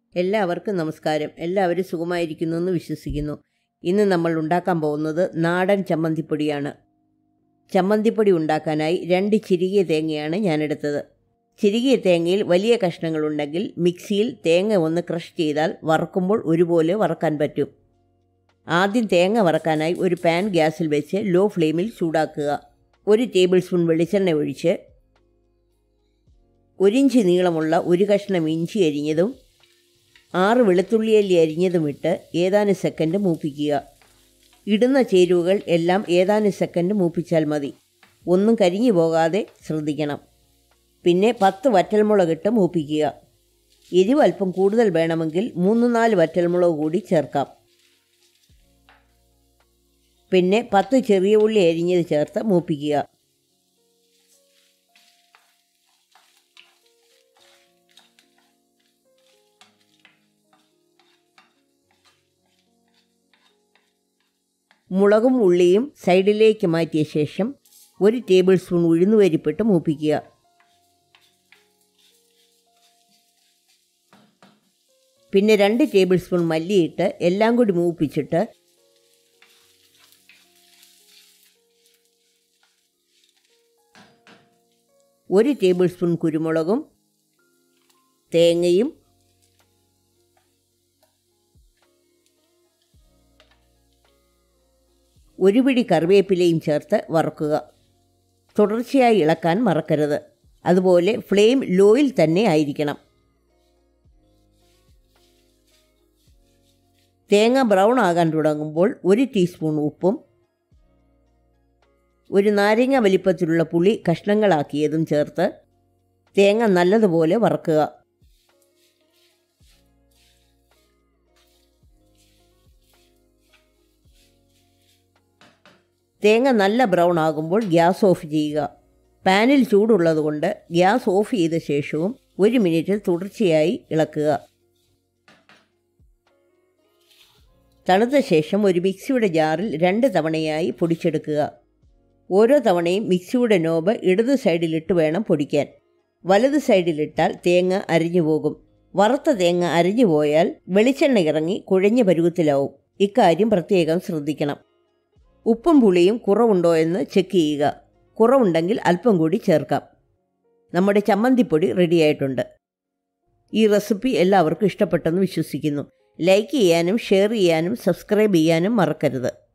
എല്ലാവർക്കും നമസ്കാരം എല്ലാവരും സുഖമായിരിക്കുന്നു എന്ന് വിശ്വസിക്കുന്നു ഇന്ന് നമ്മൾ ഉണ്ടാക്കാൻ പോകുന്നത് നാടൻ ചമ്മന്തിപ്പൊടിയാണ് ചമ്മന്തിപ്പൊടി ഉണ്ടാക്കാനായി രണ്ട് ചിരികിയ തേങ്ങയാണ് ഞാനെടുത്തത് ചിരികിയ തേങ്ങയിൽ വലിയ കഷ്ണങ്ങളുണ്ടെങ്കിൽ മിക്സിയിൽ തേങ്ങ ഒന്ന് ക്രഷ് ചെയ്താൽ വറക്കുമ്പോൾ ഒരുപോലെ വറക്കാൻ പറ്റും ആദ്യം തേങ്ങ വറക്കാനായി ഒരു പാൻ ഗ്യാസിൽ വെച്ച് ലോ ഫ്ലെയിമിൽ ചൂടാക്കുക ഒരു ടേബിൾ സ്പൂൺ വെളിച്ചെണ്ണ ഒഴിച്ച് ഒരിഞ്ച് നീളമുള്ള ഒരു കഷ്ണം ഇഞ്ചി അരിഞ്ഞതും ആറ് വെളുത്തുള്ളിയല്ലി അരിഞ്ഞതും ഇട്ട് ഏതാനും സെക്കൻഡ് മൂപ്പിക്കുക ഇടുന്ന ചേരുവകൾ എല്ലാം ഏതാനും സെക്കൻഡ് മൂപ്പിച്ചാൽ മതി ഒന്നും കരിഞ്ഞു പോകാതെ ശ്രദ്ധിക്കണം പിന്നെ പത്ത് വറ്റൽമുളകിട്ട് മൂപ്പിക്കുക എരിവ് അല്പം കൂടുതൽ വേണമെങ്കിൽ മൂന്ന് നാല് വറ്റൽമുളക് കൂടി ചേർക്കാം പിന്നെ പത്ത് ചെറിയ ഉള്ളി അരിഞ്ഞത് ചേർത്ത് മൂപ്പിക്കുക മുളകും ഉള്ളിയും സൈഡിലേക്ക് മാറ്റിയ ശേഷം ഒരു ടേബിൾ സ്പൂൺ ഉഴുന്നുവരിപ്പിട്ട് മൂപ്പിക്കുക പിന്നെ രണ്ട് ടേബിൾ സ്പൂൺ മല്ലിയിട്ട് എല്ലാം കൂടി മൂപ്പിച്ചിട്ട് ഒരു ടേബിൾ സ്പൂൺ കുരുമുളകും തേങ്ങയും ഒരു പിടി കറിവേപ്പിലയും ചേർത്ത് വറക്കുക തുടർച്ചയായി ഇളക്കാൻ മറക്കരുത് അതുപോലെ ഫ്ലെയിം ലോയിൽ തന്നെ ആയിരിക്കണം തേങ്ങ ബ്രൗൺ ആകാൻ തുടങ്ങുമ്പോൾ ഒരു ടീസ്പൂൺ ഉപ്പും ഒരു നാരങ്ങ വലിപ്പത്തിലുള്ള പുളി കഷ്ണങ്ങളാക്കിയതും ചേർത്ത് തേങ്ങ നല്ലതുപോലെ വറക്കുക തേങ്ങ നല്ല ബ്രൗൺ ആകുമ്പോൾ ഗ്യാസ് ഓഫ് ചെയ്യുക പാനിൽ ചൂടുള്ളതുകൊണ്ട് ഗ്യാസ് ഓഫ് ചെയ്ത ശേഷവും ഒരു മിനിറ്റ് തുടർച്ചയായി ഇളക്കുക തണുത്ത ശേഷം ഒരു മിക്സിയുടെ ജാറിൽ രണ്ട് തവണയായി പൊടിച്ചെടുക്കുക ഓരോ തവണയും മിക്സിയുടെ നോബ് ഇടത് സൈഡിലിട്ട് വേണം പൊടിക്കാൻ വലത് സൈഡിലിട്ടാൽ തേങ്ങ അരിഞ്ഞു പോകും വറുത്ത തേങ്ങ അരിഞ്ഞു പോയാൽ വെളിച്ചെണ്ണ ഇറങ്ങി കുഴഞ്ഞ പരുവത്തിലാവും ഇക്കാര്യം പ്രത്യേകം ശ്രദ്ധിക്കണം ഉപ്പും പുളിയും കുറവുണ്ടോ എന്ന് ചെക്ക് ചെയ്യുക കുറവുണ്ടെങ്കിൽ അല്പം കൂടി ചേർക്കാം നമ്മുടെ ചമ്മന്തിപ്പൊടി റെഡിയായിട്ടുണ്ട് ഈ റെസിപ്പി എല്ലാവർക്കും ഇഷ്ടപ്പെട്ടെന്ന് വിശ്വസിക്കുന്നു ലൈക്ക് ചെയ്യാനും ഷെയർ ചെയ്യാനും സബ്സ്ക്രൈബ് ചെയ്യാനും മറക്കരുത്